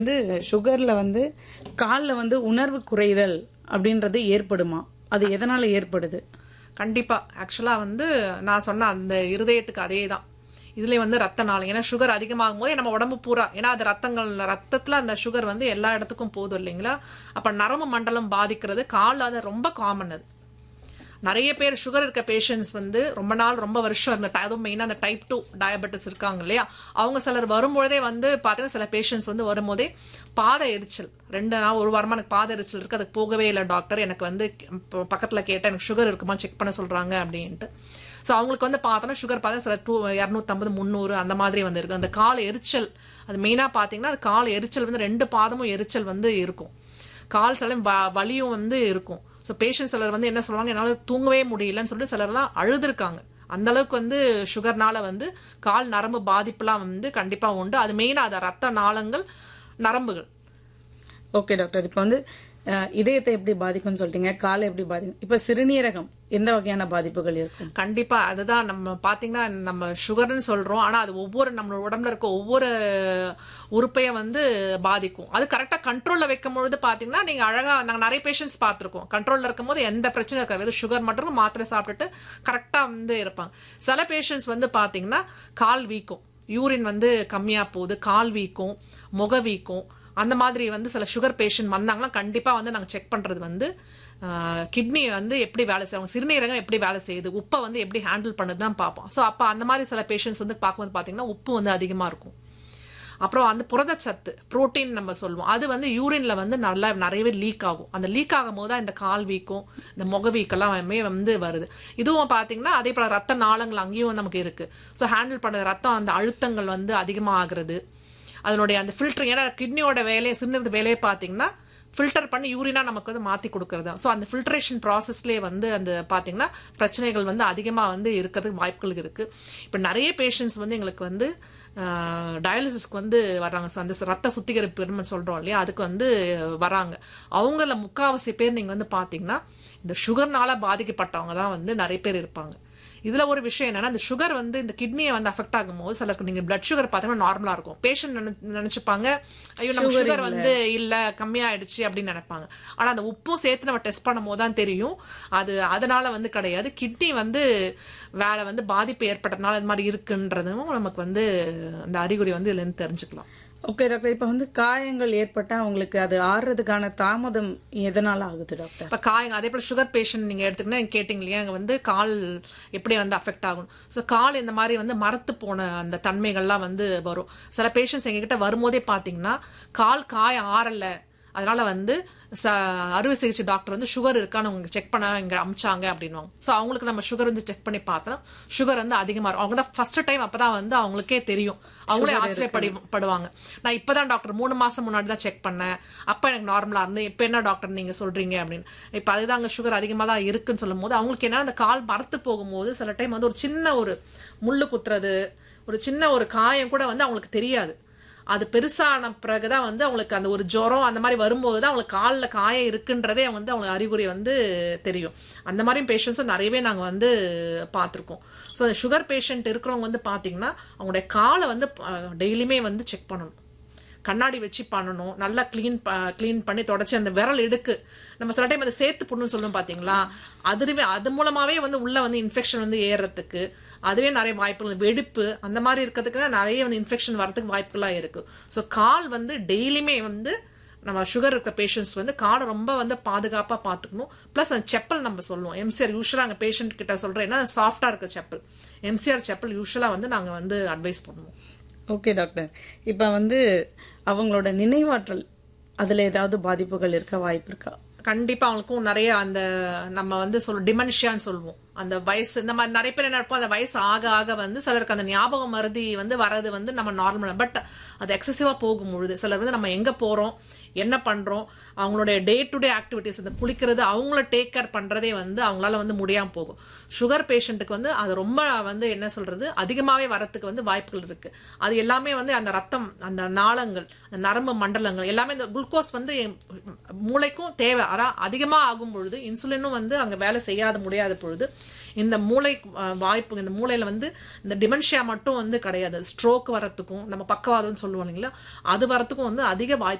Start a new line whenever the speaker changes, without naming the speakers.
வந்து சுகர்ல வந்து கால்ல வந்து உணர்வு குறைதல் அப்படின்றது ஏற்படுமா அது எதனால ஏற்படுது
கண்டிப்பா ஆக்சுவலா வந்து நான் சொன்ன அந்த இருதயத்துக்கு அதே தான் இதுல வந்து ரத்த நாளம் ஏன்னா சுகர் அதிகமாகும் போது நம்ம உடம்பு பூரா ஏன்னா அது ரத்தங்கள் ரத்தத்துல அந்த சுகர் வந்து எல்லா இடத்துக்கும் போதும் இல்லைங்களா அப்ப நரம்பு மண்டலம் பாதிக்கிறது கால் அது ரொம்ப காமன் அது நிறைய பேர் சுகர் இருக்க பேஷண்ட்ஸ் வந்து ரொம்ப நாள் ரொம்ப வருஷம் இந்த அதுவும் மெயினாக அந்த டைப் டூ டயபெட்டிஸ் இருக்காங்க இல்லையா அவங்க சிலர் வரும்பொழுதே வந்து பார்த்தீங்கன்னா சில பேஷண்ட்ஸ் வந்து வரும்போதே பாத எரிச்சல் ரெண்டு நாள் ஒரு வாரமா எனக்கு பாத எரிச்சல் இருக்கு அதுக்கு போகவே இல்லை டாக்டர் எனக்கு வந்து இப்போ பக்கத்தில் கேட்டேன் எனக்கு சுகர் இருக்குமா செக் பண்ண சொல்றாங்க அப்படின்ட்டு ஸோ அவங்களுக்கு வந்து பார்த்தோன்னா சுகர் பார்த்தா சில டூ இரநூத்தம்பது முந்நூறு அந்த மாதிரி வந்து இருக்கு அந்த கால் எரிச்சல் அது மெயினாக பார்த்தீங்கன்னா அது கால் எரிச்சல் வந்து ரெண்டு பாதமும் எரிச்சல் வந்து இருக்கும் கால் சில வ- வலியும் வந்து இருக்கும் ஸோ பேஷண்ட் சிலர் வந்து என்ன சொல்லுவாங்க என்னால் தூங்கவே முடியலன்னு சொல்லிட்டு சிலர்லாம் அழுதுருக்காங்க அந்த அளவுக்கு வந்து சுகர்னால வந்து கால் நரம்பு பாதிப்புலாம் வந்து கண்டிப்பாக உண்டு அது மெயினாக அது ரத்த நாளங்கள் நரம்புகள்
ஓகே டாக்டர் இப்போ வந்து அஹ், இதயத்தை எப்படி பாதிக்கும்னு சொல்லிட்டீங்க காலை எப்படி பாதிக்கும் இப்ப சிறுநீரகம் எந்த வகையான பாதிப்புகள் இருக்கும்
கண்டிப்பா அதுதான் நம்ம பாத்தீங்கன்னா நம்ம சுகர்னு சொல்றோம் ஆனா அது ஒவ்வொரு நம்மளோட உடம்புல இருக்க ஒவ்வொரு உறுப்பையும் வந்து பாதிக்கும் அது கரெக்டா கண்ட்ரோல்ல வைக்கும் பொழுது பாத்தீங்கன்னா நீங்க அழகா நாங்க நிறைய பேஷண்ட்ஸ் பார்த்திருக்கோம் கண்ட்ரோல்ல இருக்கும்போது எந்த பிரச்சனையும் இருக்காது வெறும் சுகர் மட்டும் இருக்கும், மாத்திரை சாப்பிட்டுட்டு கரெக்டா வந்து இருப்பாங்க சில பேஷண்ட்ஸ் வந்து பாத்தீங்கன்னா கால் வீக்கம் யூரின் வந்து கம்மியா போகுது கால் வீக்கம் முக வீக்கம் அந்த மாதிரி வந்து சில சுகர் பேஷண்ட் வந்தாங்கன்னா கண்டிப்பா வந்து நாங்க செக் பண்றது வந்து கிட்னி வந்து எப்படி வேலை செய்வாங்க சிறுநீரகம் எப்படி வேலை செய்யுது உப்பை வந்து எப்படி ஹேண்டில் பண்ணுது தான் பார்ப்போம் ஸோ அப்போ அந்த மாதிரி சில பேஷண்ட்ஸ் வந்து பார்க்கும்போது பார்த்தீங்கன்னா உப்பு வந்து அதிகமாக இருக்கும் அப்புறம் அந்த புரதச்சத்து புரோட்டீன் நம்ம சொல்லுவோம் அது வந்து யூரின்ல வந்து நல்லா நிறையவே லீக் ஆகும் அந்த லீக் ஆகும் போது தான் இந்த கால் வீக்கம் இந்த முக வீக்கெல்லாம் வந்து வருது இதுவும் பார்த்தீங்கன்னா அதே போல ரத்த நாளங்கள் அங்கேயும் நமக்கு இருக்கு ஸோ ஹேண்டில் பண்ண ரத்தம் அந்த அழுத்தங்கள் வந்து அதிகமாக ஆகுறது அதனுடைய அந்த ஃபில்டர் ஏன்னா கிட்னியோட வேலையை சிறுநீரக வேலையை பார்த்தீங்கன்னா ஃபில்டர் பண்ணி யூரினா நமக்கு வந்து மாற்றி கொடுக்கறது ஸோ அந்த ஃபில்ட்ரேஷன் ப்ராசஸ்லேயே வந்து அந்த பார்த்தீங்கன்னா பிரச்சனைகள் வந்து அதிகமாக வந்து இருக்கிறதுக்கு வாய்ப்புகள் இருக்குது இப்போ நிறைய பேஷண்ட்ஸ் வந்து எங்களுக்கு வந்து டயாலிசிஸ்க்கு வந்து வர்றாங்க ஸோ அந்த ரத்த சுத்திகரிப்பு சொல்கிறோம் இல்லையா அதுக்கு வந்து வராங்க அவங்கள முக்காவாசி பேர் நீங்கள் வந்து பார்த்தீங்கன்னா இந்த சுகர்னால பாதிக்கப்பட்டவங்க தான் வந்து நிறைய பேர் இருப்பாங்க இதுல ஒரு விஷயம் என்னன்னா இந்த சுகர் வந்து இந்த கிட்னியை வந்து அஃபெக்ட் ஆகும்போது சிலருக்கு நீங்க பிளட் சுகர் பார்த்தீங்கன்னா நார்மலா இருக்கும் பேஷண்ட் நினைச்சுப்பாங்க ஐயோ நம்ம சுகர் வந்து இல்ல கம்மியாயிடுச்சு அப்படின்னு நினைப்பாங்க ஆனா அந்த உப்பும் சேர்த்து நம்ம டெஸ்ட் பண்ணும் போது தான் தெரியும் அது அதனால வந்து கிடையாது கிட்னி வந்து வேலை வந்து பாதிப்பு ஏற்பட்டதுனால இது மாதிரி இருக்குன்றதும் நமக்கு வந்து அந்த அறிகுறி வந்து இதுல இருந்து தெரிஞ்சுக்கலாம்
ஓகே டாக்டர் இப்ப வந்து காயங்கள் ஏற்பட்டா அவங்களுக்கு அது ஆறுறதுக்கான தாமதம் எதனால ஆகுது டாக்டர்
இப்போ காயம் அதே போல் சுகர் பேஷண்ட் நீங்கள் எடுத்துக்கினா நீங்கள் கேட்டிங்க இல்லையா அங்கே வந்து கால் எப்படி வந்து அஃபெக்ட் ஆகும் ஸோ கால் இந்த மாதிரி வந்து மரத்து போன அந்த தன்மைகள்லாம் வந்து வரும் சில பேஷண்ட்ஸ் எங்ககிட்ட வரும்போதே பார்த்தீங்கன்னா கால் காயம் ஆறலை அதனால வந்து ச அறுவை சிகிச்சை டாக்டர் வந்து சுகர் இருக்கான்னு அவங்க செக் பண்ண இங்கே அமிச்சாங்க அப்படின்வாங்க ஸோ அவங்களுக்கு நம்ம சுகர் வந்து செக் பண்ணி பார்த்தோம் சுகர் வந்து அதிகமாக இருக்கும் அவங்க தான் ஃபர்ஸ்ட் டைம் அப்போ தான் வந்து அவங்களுக்கே தெரியும் அவங்களே ஆச்சரியப்படி படுவாங்க நான் இப்போ தான் டாக்டர் மூணு மாதம் முன்னாடி தான் செக் பண்ணேன் அப்போ எனக்கு நார்மலாக இருந்து இப்போ என்ன டாக்டர் நீங்கள் சொல்கிறீங்க அப்படின்னு இப்போ அதுதாங்க சுகர் அதிகமாக தான் இருக்குன்னு சொல்லும் போது அவங்களுக்கு என்ன அந்த கால் மரத்து போகும்போது சில டைம் வந்து ஒரு சின்ன ஒரு முள்ளு குத்துறது ஒரு சின்ன ஒரு காயம் கூட வந்து அவங்களுக்கு தெரியாது அது பெருசான பிறகுதான் வந்து அவங்களுக்கு அந்த ஒரு ஜுரம் அந்த மாதிரி வரும்போது தான் அவங்களுக்கு காலில் காயம் இருக்குன்றதே வந்து அவங்களுக்கு அறிகுறி வந்து தெரியும் அந்த மாதிரி பேஷண்ட்ஸும் நிறையவே நாங்கள் வந்து பார்த்துருக்கோம் ஸோ சுகர் பேஷண்ட் இருக்கிறவங்க வந்து பார்த்தீங்கன்னா அவங்களுடைய காலை வந்து டெய்லியுமே வந்து செக் பண்ணணும் கண்ணாடி வச்சு பண்ணணும் நல்லா க்ளீன் க்ளீன் பண்ணி தொடச்சி அந்த விரல் எடுக்கு நம்ம சில டைம் அதை சேர்த்து புண்ணுன்னு சொல்லுவோம் பார்த்தீங்களா அதுவே அது மூலமாவே வந்து உள்ள வந்து இன்ஃபெக்ஷன் வந்து ஏறுறதுக்கு அதுவே நிறைய வாய்ப்புகள் வெடிப்பு அந்த மாதிரி இருக்கிறதுக்கு நிறைய வந்து இன்ஃபெக்ஷன் வரதுக்கு வாய்ப்புகளாக இருக்கு ஸோ கால் வந்து டெய்லியுமே வந்து நம்ம சுகர் இருக்க பேஷண்ட்ஸ் வந்து காலை ரொம்ப வந்து பாதுகாப்பாக பார்த்துக்கணும் ப்ளஸ் அந்த செப்பல் நம்ம சொல்லுவோம் எம்சிஆர் யூஸ்வலாக அங்கே பேஷண்ட் கிட்ட சொல்கிறேன் ஏன்னா சாஃப்டாக இருக்க செப்பல் எம்சிஆர் செப்பல் யூஸ்வலாக வந்து நாங்கள் வந்து அட்வைஸ் பண்ணுவோம்
ஓகே டாக்டர் இப்ப வந்து அவங்களோட நினைவாற்றல் அதுல ஏதாவது பாதிப்புகள் இருக்க வாய்ப்பு இருக்கா
கண்டிப்பா அவங்களுக்கும் நிறைய அந்த நம்ம வந்து சொல் டிமென்ஷியான்னு சொல்லுவோம் அந்த வயசு இந்த மாதிரி நிறைய பேர் என்ன இருப்போம் அந்த வயசு ஆக ஆக வந்து சிலருக்கு அந்த ஞாபகம் மருதி வந்து வரது வந்து நம்ம நார்மல் பட் அது எக்ஸசிவா போகும் பொழுது சிலர் வந்து நம்ம எங்க போறோம் என்ன பண்றோம் அவங்களுடைய டே டு டே ஆக்டிவிட்டிஸ் இந்த குளிக்கிறது அவங்கள டேக் கேர் பண்றதே வந்து அவங்களால வந்து முடியாம போகும் சுகர் பேஷண்ட்டுக்கு வந்து அது ரொம்ப வந்து என்ன சொல்றது அதிகமாவே வரத்துக்கு வந்து வாய்ப்புகள் இருக்கு அது எல்லாமே வந்து அந்த ரத்தம் அந்த நாளங்கள் அந்த நரம்பு மண்டலங்கள் எல்லாமே இந்த குளுக்கோஸ் வந்து மூளைக்கும் தேவை ஆனால் அதிகமாக ஆகும் பொழுது இன்சுலினும் வந்து அங்கே வேலை செய்யாத முடியாத பொழுது இந்த மூளை அஹ், வாய்ப்பு இந்த மூளையில வந்து இந்த டிமென்ஷியா மட்டும் வந்து கிடையாது ஸ்ட்ரோக் வரத்துக்கும் நம்ம பக்கவாதம்னு சொல்லுவோம் இல்லைங்களா அது வரத்துக்கும் வந்து அதிக வாய்ப்பு